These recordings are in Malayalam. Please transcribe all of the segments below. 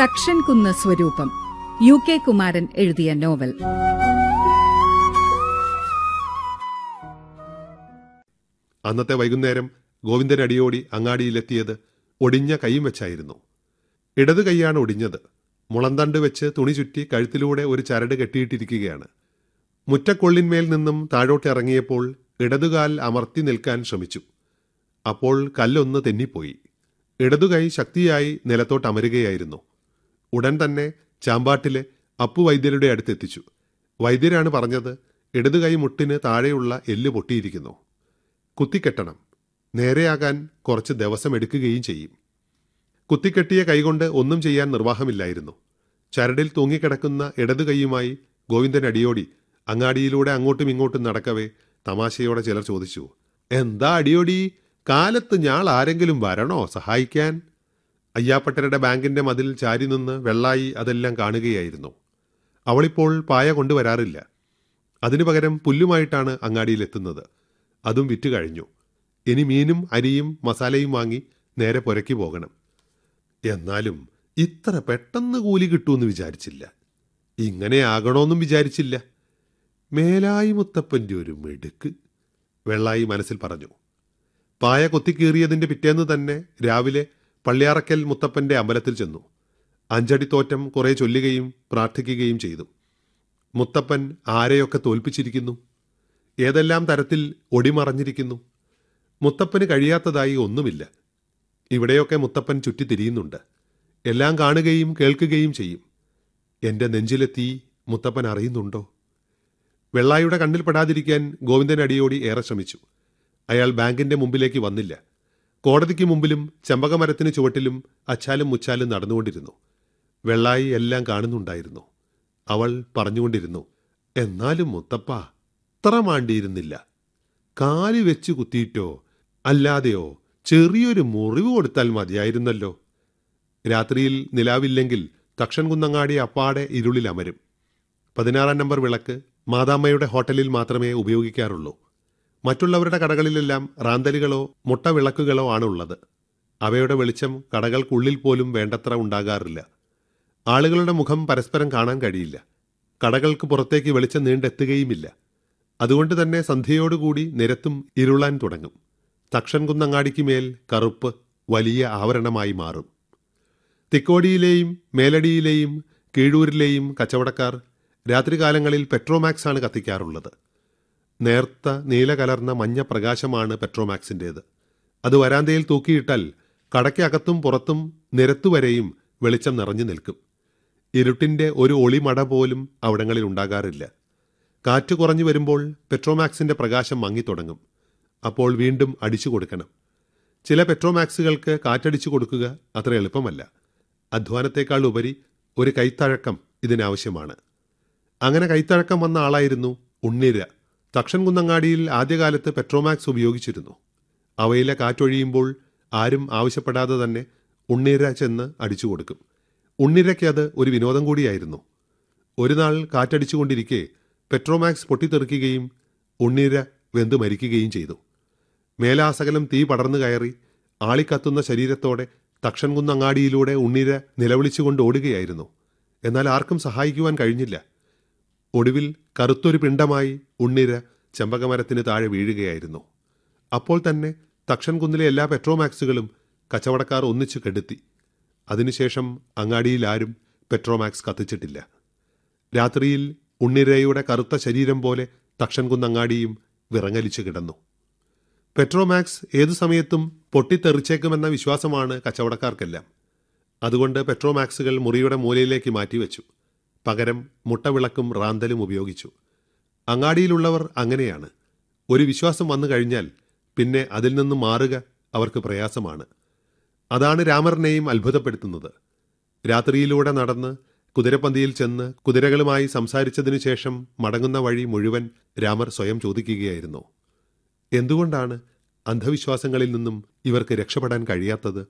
തക്ഷൻ കുന്ന് സ്വരൂപം യു കെ കുമാരൻ എഴുതിയ നോവൽ അന്നത്തെ വൈകുന്നേരം ഗോവിന്ദൻ അടിയോടി അങ്ങാടിയിലെത്തിയത് ഒടിഞ്ഞ കൈയും വെച്ചായിരുന്നു ഇടതു കൈയാണ് ഒടിഞ്ഞത് മുളന്തണ്ട് വെച്ച് തുണി ചുറ്റി കഴുത്തിലൂടെ ഒരു ചരട് കെട്ടിയിട്ടിരിക്കുകയാണ് മുറ്റക്കൊള്ളിന്മേൽ നിന്നും താഴോട്ട് ഇറങ്ങിയപ്പോൾ ഇടതുകാൽ അമർത്തി നിൽക്കാൻ ശ്രമിച്ചു അപ്പോൾ കല്ലൊന്ന് തെന്നിപ്പോയി ഇടതുകൈ ശക്തിയായി നിലത്തോട്ട് അമരുകയായിരുന്നു ഉടൻ തന്നെ ചാമ്പാട്ടിലെ അപ്പു വൈദ്യരുടെ അടുത്തെത്തിച്ചു വൈദ്യരാണ് പറഞ്ഞത് ഇടതുകൈ മുട്ടിന് താഴെയുള്ള എല്ല് പൊട്ടിയിരിക്കുന്നു കുത്തിക്കെട്ടണം നേരെയാകാൻ കുറച്ച് ദിവസം എടുക്കുകയും ചെയ്യും കുത്തിക്കെട്ടിയ കൈകൊണ്ട് ഒന്നും ചെയ്യാൻ നിർവാഹമില്ലായിരുന്നു ചരടിൽ തൂങ്ങിക്കിടക്കുന്ന ഇടതു കൈയുമായി ഗോവിന്ദൻ അടിയോടി അങ്ങാടിയിലൂടെ അങ്ങോട്ടും ഇങ്ങോട്ടും നടക്കവേ തമാശയോടെ ചിലർ ചോദിച്ചു എന്താ അടിയോടി കാലത്ത് ഞാൾ ആരെങ്കിലും വരണോ സഹായിക്കാൻ അയ്യാപ്പട്ടരുടെ ബാങ്കിന്റെ മതിൽ ചാരി നിന്ന് വെള്ളായി അതെല്ലാം കാണുകയായിരുന്നു അവളിപ്പോൾ പായ കൊണ്ടുവരാറില്ല അതിനു പകരം പുല്ലുമായിട്ടാണ് അങ്ങാടിയിലെത്തുന്നത് അതും വിറ്റു കഴിഞ്ഞു ഇനി മീനും അരിയും മസാലയും വാങ്ങി നേരെ പുരയ്ക്ക് പോകണം എന്നാലും ഇത്ര പെട്ടെന്ന് കൂലി കിട്ടുമെന്ന് വിചാരിച്ചില്ല ഇങ്ങനെ ആകണമെന്നും വിചാരിച്ചില്ല മേലായി മുത്തപ്പൻ്റെ ഒരു മിടുക്ക് വെള്ളായി മനസ്സിൽ പറഞ്ഞു പായ കൊത്തിക്കീറിയതിന്റെ പിറ്റേന്ന് തന്നെ രാവിലെ പള്ളിയാറക്കൽ മുത്തപ്പന്റെ അമ്പലത്തിൽ ചെന്നു അഞ്ചടി തോറ്റം കുറെ ചൊല്ലുകയും പ്രാർത്ഥിക്കുകയും ചെയ്തു മുത്തപ്പൻ ആരെയൊക്കെ തോൽപ്പിച്ചിരിക്കുന്നു ഏതെല്ലാം തരത്തിൽ ഒടിമറഞ്ഞിരിക്കുന്നു മുത്തപ്പന് കഴിയാത്തതായി ഒന്നുമില്ല ഇവിടെയൊക്കെ മുത്തപ്പൻ ചുറ്റിത്തിരിയുന്നുണ്ട് എല്ലാം കാണുകയും കേൾക്കുകയും ചെയ്യും എന്റെ നെഞ്ചിലെ തീ മുത്തപ്പൻ അറിയുന്നുണ്ടോ വെള്ളായുടെ കണ്ണിൽ പെടാതിരിക്കാൻ ഗോവിന്ദൻ അടിയോടി ഏറെ ശ്രമിച്ചു അയാൾ ബാങ്കിന്റെ മുമ്പിലേക്ക് വന്നില്ല കോടതിക്ക് മുമ്പിലും ചെമ്പകമരത്തിന് ചുവട്ടിലും അച്ചാലും മുച്ചാലും നടന്നുകൊണ്ടിരുന്നു വെള്ളായി എല്ലാം കാണുന്നുണ്ടായിരുന്നു അവൾ പറഞ്ഞുകൊണ്ടിരുന്നു എന്നാലും മുത്തപ്പ അത്ര മാണ്ടിയിരുന്നില്ല കാല് വെച്ച് കുത്തിയിട്ടോ അല്ലാതെയോ ചെറിയൊരു മുറിവ് കൊടുത്താൽ മതിയായിരുന്നല്ലോ രാത്രിയിൽ നിലാവില്ലെങ്കിൽ തക്ഷൻ കുന്നങ്ങാടി അപ്പാടെ ഇരുളിൽ അമരും പതിനാറാം നമ്പർ വിളക്ക് മാതാമ്മയുടെ ഹോട്ടലിൽ മാത്രമേ ഉപയോഗിക്കാറുള്ളൂ മറ്റുള്ളവരുടെ കടകളിലെല്ലാം റാന്തലുകളോ മുട്ട വിളക്കുകളോ ആണുള്ളത് അവയുടെ വെളിച്ചം കടകൾക്കുള്ളിൽ പോലും വേണ്ടത്ര ഉണ്ടാകാറില്ല ആളുകളുടെ മുഖം പരസ്പരം കാണാൻ കഴിയില്ല കടകൾക്ക് പുറത്തേക്ക് വെളിച്ചം നീണ്ടെത്തുകയുമില്ല അതുകൊണ്ട് തന്നെ സന്ധ്യയോടുകൂടി നിരത്തും ഇരുളാൻ തുടങ്ങും തക്ഷൻ കുന്നങ്ങാടിക്ക് മേൽ കറുപ്പ് വലിയ ആവരണമായി മാറും തിക്കോടിയിലെയും മേലടിയിലെയും കീഴൂരിലെയും കച്ചവടക്കാർ രാത്രികാലങ്ങളിൽ പെട്രോമാക്സ് ആണ് കത്തിക്കാറുള്ളത് നേർത്ത നീല കലർന്ന മഞ്ഞ പ്രകാശമാണ് പെട്രോമാക്സിൻ്റേത് അത് വരാന്തയിൽ തൂക്കിയിട്ടാൽ കടയ്ക്കകത്തും പുറത്തും നിരത്തുവരെയും വെളിച്ചം നിറഞ്ഞു നിൽക്കും ഇരുട്ടിന്റെ ഒരു ഒളിമട പോലും അവിടങ്ങളിൽ ഉണ്ടാകാറില്ല കാറ്റ് കുറഞ്ഞു വരുമ്പോൾ പെട്രോമാക്സിന്റെ പ്രകാശം മങ്ങിത്തുടങ്ങും അപ്പോൾ വീണ്ടും അടിച്ചു കൊടുക്കണം ചില പെട്രോമാക്സുകൾക്ക് കാറ്റടിച്ചു കൊടുക്കുക അത്ര എളുപ്പമല്ല അധ്വാനത്തേക്കാൾ ഉപരി ഒരു കൈത്തഴക്കം ഇതിനാവശ്യമാണ് അങ്ങനെ കൈത്തഴക്കം വന്ന ആളായിരുന്നു ഉണ്ണിര തക്ഷൻ കുന്നങ്ങാടിയിൽ ആദ്യകാലത്ത് പെട്രോമാക്സ് ഉപയോഗിച്ചിരുന്നു അവയിലെ കാറ്റൊഴിയുമ്പോൾ ആരും ആവശ്യപ്പെടാതെ തന്നെ ഉണ്ണിര ചെന്ന് അടിച്ചു കൊടുക്കും ഉണ്ണിരയ്ക്ക് അത് ഒരു വിനോദം കൂടിയായിരുന്നു ഒരു നാൾ കാറ്റടിച്ചുകൊണ്ടിരിക്കെ പെട്രോമാക്സ് പൊട്ടിത്തെറിക്കുകയും ഉണ്ണിര വെന്ത് മരിക്കുകയും ചെയ്തു മേലാസകലം തീ പടർന്നു കയറി ആളിക്കത്തുന്ന ശരീരത്തോടെ തക്ഷൻകുന്നങ്ങാടിയിലൂടെ ഉണ്ണിര നിലവിളിച്ചുകൊണ്ട് ഓടുകയായിരുന്നു എന്നാൽ ആർക്കും സഹായിക്കുവാൻ കഴിഞ്ഞില്ല ഒടുവിൽ കറുത്തൊരു പിണ്ടമായി ഉണ്ണിര ചെമ്പകമരത്തിന് താഴെ വീഴുകയായിരുന്നു അപ്പോൾ തന്നെ തക്ഷൻകുന്നിലെ എല്ലാ പെട്രോമാക്സുകളും കച്ചവടക്കാർ ഒന്നിച്ചു കെടുത്തി അതിനുശേഷം അങ്ങാടിയിൽ ആരും പെട്രോമാക്സ് കത്തിച്ചിട്ടില്ല രാത്രിയിൽ ഉണ്ണിരയുടെ കറുത്ത ശരീരം പോലെ തക്ഷൻകുന്നങ്ങാടിയും വിറങ്ങലിച്ചു കിടന്നു പെട്രോമാക്സ് ഏതു സമയത്തും പൊട്ടിത്തെറിച്ചേക്കുമെന്ന വിശ്വാസമാണ് കച്ചവടക്കാർക്കെല്ലാം അതുകൊണ്ട് പെട്രോമാക്സുകൾ മുറിയുടെ മൂലയിലേക്ക് മാറ്റിവെച്ചു പകരം മുട്ടവിളക്കും റാന്തലും ഉപയോഗിച്ചു അങ്ങാടിയിലുള്ളവർ അങ്ങനെയാണ് ഒരു വിശ്വാസം വന്നു കഴിഞ്ഞാൽ പിന്നെ അതിൽ നിന്ന് മാറുക അവർക്ക് പ്രയാസമാണ് അതാണ് രാമറിനെയും അത്ഭുതപ്പെടുത്തുന്നത് രാത്രിയിലൂടെ നടന്ന് കുതിരപ്പന്തിയിൽ ചെന്ന് കുതിരകളുമായി സംസാരിച്ചതിനു ശേഷം മടങ്ങുന്ന വഴി മുഴുവൻ രാമർ സ്വയം ചോദിക്കുകയായിരുന്നു എന്തുകൊണ്ടാണ് അന്ധവിശ്വാസങ്ങളിൽ നിന്നും ഇവർക്ക് രക്ഷപ്പെടാൻ കഴിയാത്തത്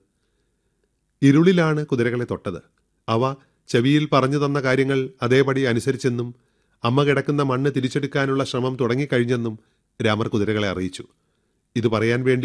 ഇരുളിലാണ് കുതിരകളെ തൊട്ടത് അവ ചെവിയിൽ പറഞ്ഞു തന്ന കാര്യങ്ങൾ അതേപടി അനുസരിച്ചെന്നും അമ്മ കിടക്കുന്ന മണ്ണ് തിരിച്ചെടുക്കാനുള്ള ശ്രമം തുടങ്ങിക്കഴിഞ്ഞെന്നും രാമർ കുതിരകളെ അറിയിച്ചു ഇത് പറയാൻ വേണ്ടി